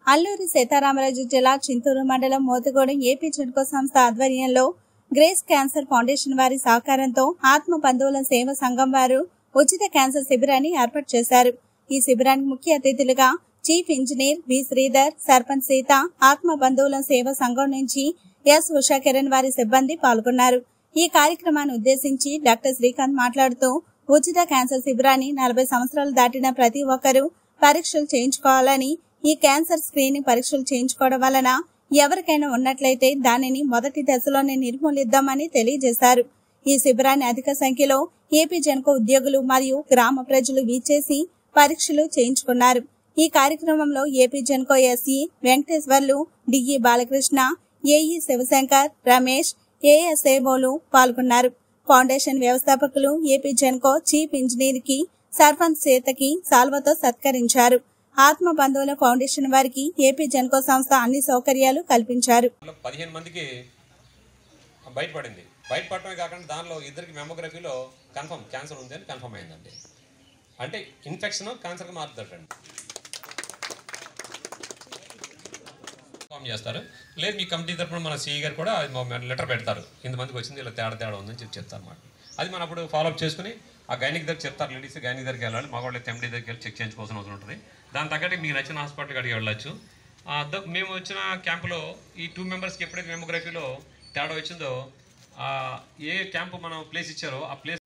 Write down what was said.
అల్లూరి సీతారామరాజు జిల్లా చింతూరు మండలం మోతుగూడెం ఏపీ చెడుకో సంస్థ ఆధ్వర్యంలో గ్రేస్ క్యాన్సర్ ఫౌండేషన్ వారి సహకారంతో ఆత్మ బంధువుల సేవ సంఘం వారు ఉచిత క్యాన్సర్ శిబిరాన్ని ఏర్పాటు చేశారు ఈ శిబిరానికి ముఖ్య అతిథులుగా chief engineer V Sridhar sarpanch Seetha ఆత్మ బంధువుల సేవ సంఘం నుంచి ఎస్ ఉషా కిరణ్ వారి సిబ్బంది పాల్గొన్నారు ఈ కార్యక్రమాన్ని ఉద్దేశించి డాక్టర్ శ్రీకాంత్ మాట్లాడుతూ ఉచిత క్యాన్సర్ శిబిరాన్ని నలభై సంవత్సరాలు దాటిన ప్రతి ఒక్కరూ పరీక్షలు చేయించుకోవాలని ఈ క్యాన్సర్ స్క్రీనింగ్ పరీక్షలు చేయించుకోవడం వలన ఎవరికైనా ఉన్నట్లయితే దానిని మొదటి దశలోనే నిర్మూలిద్దామని తెలియజేశారు ఈ శిబిరాన్ని అధిక సంఖ్యలో ఏపీ జనకో ఉద్యోగులు మరియు గ్రామ ప్రజలు వీచేసి పరీక్షలు చేయించుకున్నారు ఈ కార్యక్రమంలో AP Genco SE Venkateswarlu DE Balakrishna AE Sivasankar Ramesh ఏఎస్ఏబోలు పాల్గొన్నారు ఫౌండేషన్ వ్యవస్థాపకులు ఏపీ జెన్కో చీఫ్ ఇంజనీర్ కి సర్పంచ్ సీతకి సాల్వతో సత్కరించారు ఆత్మ బంధువుల ఫౌండేషన్ వారికి ఏపీ జెన్కో సంస్థ అన్ని సౌకర్యాలు కల్పించారు దాంట్లో పదిహేను మందికి బయటపడింది బయటపడటమే కాకుండా దానిలో ఇద్దరికి మెమోగ్రఫీలో కన్ఫర్మ్ క్యాన్సర్ ఉంది అని కన్ఫర్మ్ అయిందండి అంటే ఇన్ఫెక్షన్ క్యాన్సర్గా మారుతుందండి ఇన్ఫార్మ్ చేస్తారు లేదు మీ కమిటీ తరపున మన సిఈ గారు కూడా లెటర్ పెడతారు ఇంతమందికి వచ్చింది ఇలా తేడా తేడా ఉందని చెప్పి చెప్తారు అన్నమాట అది మనం అప్పుడు ఫాలోఅప్ చేసుకుని ఆ గైనిక్ దగ్గర చెప్తారు లేడీస్ గైనిక్ దగ్గరికి వెళ్ళాలి మగవాళ్ళు ఎండి దగ్గరికి వెళ్ళి చెక్ చేయించుకోవాల్సిన అవసరం ఉంటుంది దాని తగ్గట్టు మీకు నచ్చిన హాస్పిటల్కి అడిగి వెళ్ళచ్చు ఆ, ద- మేము వచ్చిన క్యాంపులో ఈ టూ మెంబర్స్కి ఎప్పుడైతే మెమోగ్రఫీలో తేడా వచ్చిందో ఆ, ఏ క్యాంపు మనం ప్లేస్ ఇచ్చారో ఆ ప్లేస్